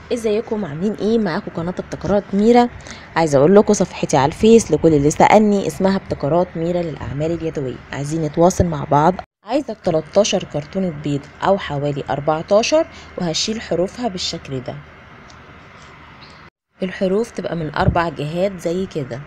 ازيكم عاملين ايه معاكم قناه ابتكارات ميرا عايزه اقول لكم صفحتي على الفيس لكل اللي سالني اسمها ابتكارات ميرا للاعمال اليدويه عايزين نتواصل مع بعض عايزه 13 كرتونه بيض او حوالي 14 وهشيل حروفها بالشكل ده الحروف تبقى من اربع جهات زي كده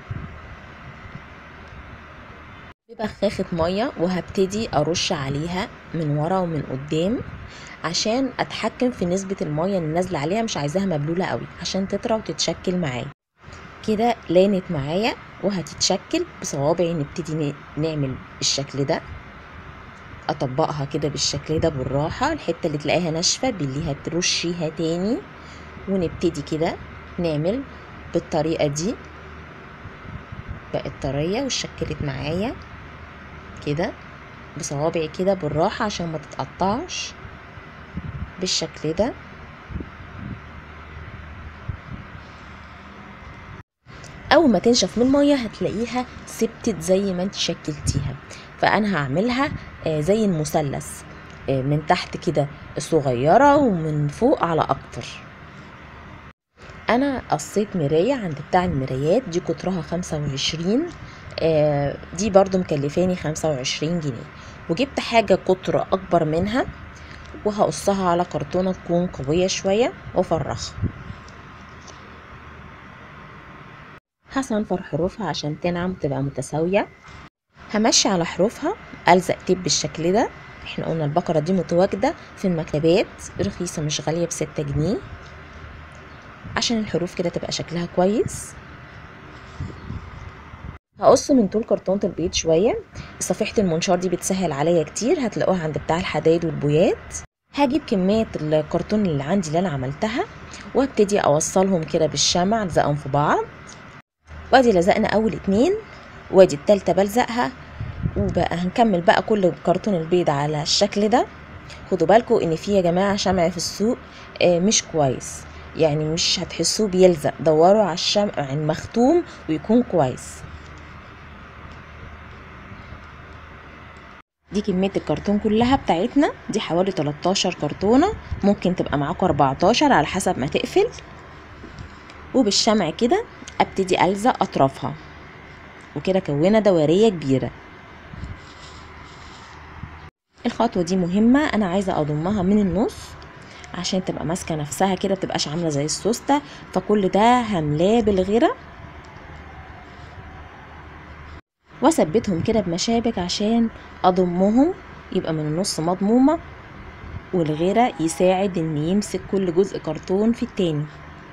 ببخاخة مية وهبتدي أرش عليها من ورا ومن قدام عشان أتحكم في نسبة المية اللي نازلة عليها مش عايزاها مبلولة قوي عشان تطرى وتتشكل معايا كده لانت معايا وهتتشكل بصوابعي نبتدي نعمل الشكل ده اطبقها كده بالشكل ده بالراحة الحتة اللي تلاقيها ناشفة باللي هترشيها تاني ونبتدي كده نعمل بالطريقة دي بقت طرية وشكلت معايا كده بصوابعي كده بالراحة عشان ما تتقطعش بالشكل ده اول ما تنشف من الميه هتلاقيها ثبتت زي ما انت شكلتيها فانا هعملها زي المثلث من تحت كده صغيره ومن فوق على اكتر انا قصيت مرايه عند بتاع المرايات دي قطرها خمسة وعشرين دي برضو مكلفاني خمسة وعشرين جنيه وجبت حاجة قطر اكبر منها وهقصها على كرتونة تكون قوية شوية وافرخها هصنفر حروفها عشان تنعم وتبقى متساوية همشي على حروفها ألزق تيب بالشكل ده احنا قلنا البقرة دي متواجدة في المكتبات رخيصة مش غالية بستة جنيه عشان الحروف كده تبقى شكلها كويس هقص من طول كرتونة البيض شوية صفيحة المنشار دي بتسهل عليا كتير هتلاقوها عند بتاع الحدايد والبويات هجيب كمية الكرتون اللي عندي اللي انا عملتها وابتدي اوصلهم كده بالشمع الزقهم في بعض وادي لزقنا اول اتنين وادي التالتة بلزقها وبقى هنكمل بقى كل كرتون البيض على الشكل ده خدوا بالكم ان في يا جماعة شمع في السوق مش كويس يعني مش هتحسوه بيلزق دوروا على الشمع المختوم ويكون كويس دي كمية الكرتون كلها بتاعتنا دي حوالي 13 كرتونة ممكن تبقى معاكم 14 على حسب ما تقفل وبالشمع كده ابتدي الزق اطرافها وكده كونه دوريه كبيره الخطوه دي مهمه انا عايزه اضمها من النص عشان تبقى ماسكه نفسها كده متبقاش عامله زي السوسته فكل ده هملاه بالغيره واثبتهم كده بمشابك عشان اضمهم يبقى من النص مضمومه والغيره يساعد ان يمسك كل جزء كرتون في التاني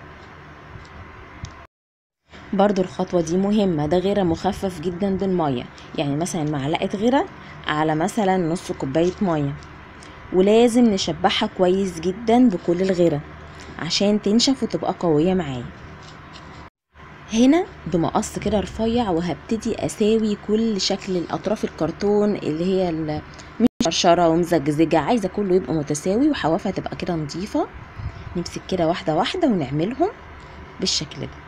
برضو الخطوة دي مهمة ده غيرة مخفف جدا بالمية يعني مثلا معلقة غيرة على مثلا نص كوباية مية ولازم نشبعها كويس جدا بكل الغيرة عشان تنشف وتبقى قوية معايا هنا بمقص كده رفيع وهبتدي اساوي كل شكل الاطراف الكرتون اللي هي مش شرشره ومزجزجه عايزه كله يبقى متساوي وحوافها تبقى كده نظيفه نمسك كده واحده واحده ونعملهم بالشكل ده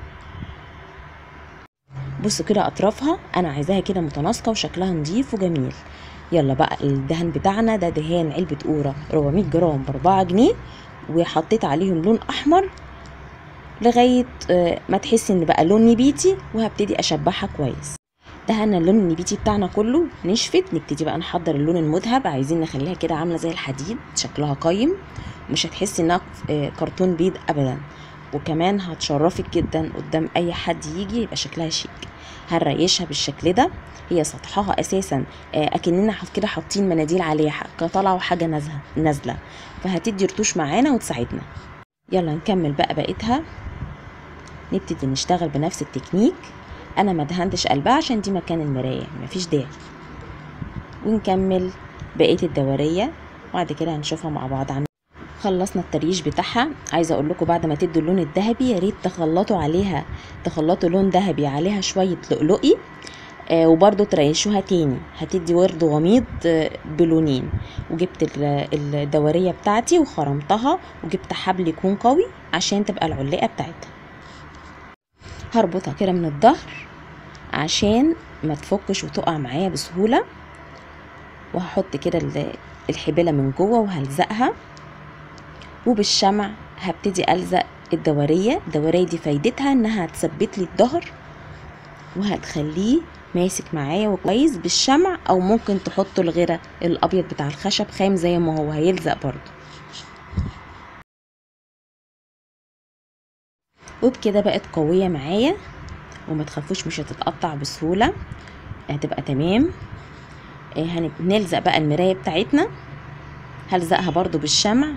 بصوا كده اطرافها انا عايزاها كده متناسقه وشكلها نظيف وجميل يلا بقى الدهن بتاعنا ده دهان علبه قوره 400 جرام ب 4 جنيه وحطيت عليهم لون احمر لغايه ما تحسي ان بقى لون نبيتي وهبتدي اشبعها كويس دهنا اللون النبيتي بتاعنا كله نشفت نبتدي بقى نحضر اللون المذهب عايزين نخليها كده عامله زي الحديد شكلها قايم مش هتحسي انها كرتون بيض ابدا وكمان هتشرفك جدا قدام اي حد يجي يبقى شكلها شيك هنريشها بالشكل ده هي سطحها اساسا اكننا كده حاطين مناديل عليها طالعه وحاجه نازله نازله فهتدي رتوش معانا وتساعدنا يلا نكمل بقى بقيتها نبتدي نشتغل بنفس التكنيك انا ما دهنتش قلبها عشان دي مكان المرايه مفيش داعي ونكمل بقيه الدوريه وبعد كده هنشوفها مع بعض عم خلصنا التريش بتاعها عايزه اقول لكم بعد ما تدوا اللون الذهبي يا ريت تخلطوا عليها تخلطوا لون ذهبي عليها شويه لؤلؤي آه وبرده تريشوها تاني هتدي ورد غميض آه بلونين وجبت الدوريه بتاعتي وخرمتها وجبت حبل يكون قوي عشان تبقى العلقه بتاعتها هربطها كده من الظهر عشان ما تفكش وتقع معايا بسهوله وهحط كده الحبالة من جوه وهلزقها وبالشمع هبتدي الزق الدوريه الدوريه دي فايدتها انها هتثبت لي الظهر وهتخليه ماسك معايا وكويس بالشمع او ممكن تحطوا الغيره الابيض بتاع الخشب خام زي ما هو هيلزق برضو وبكده بقت قويه معايا وما تخافوش مش هتتقطع بسهوله هتبقى تمام هنلزق بقى المرايه بتاعتنا هلزقها برضو بالشمع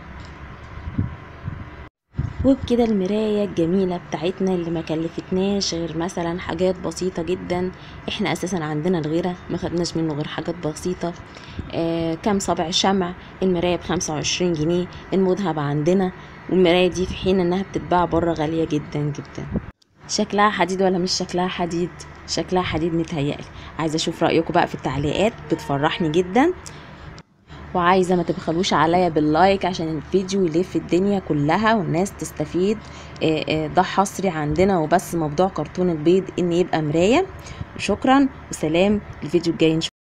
وبكده المراية الجميلة بتاعتنا اللي ما كلفتناش غير مثلا حاجات بسيطة جدا احنا اساسا عندنا الغيرة ما خدناش منه غير حاجات بسيطة آه كام صبع شمع المراية بخمسة وعشرين جنيه المذهب عندنا والمراية دي في حين انها بتتباع بره غالية جدا جدا شكلها حديد ولا مش شكلها حديد شكلها حديد متهيألي عايزة اشوف رأيكم بقى في التعليقات بتفرحني جدا وعايزة ما تبخلوش عليا باللايك عشان الفيديو يلف الدنيا كلها والناس تستفيد ده حصري عندنا وبس موضوع كرتون البيض ان يبقى مراية وشكرا وسلام الفيديو الجاي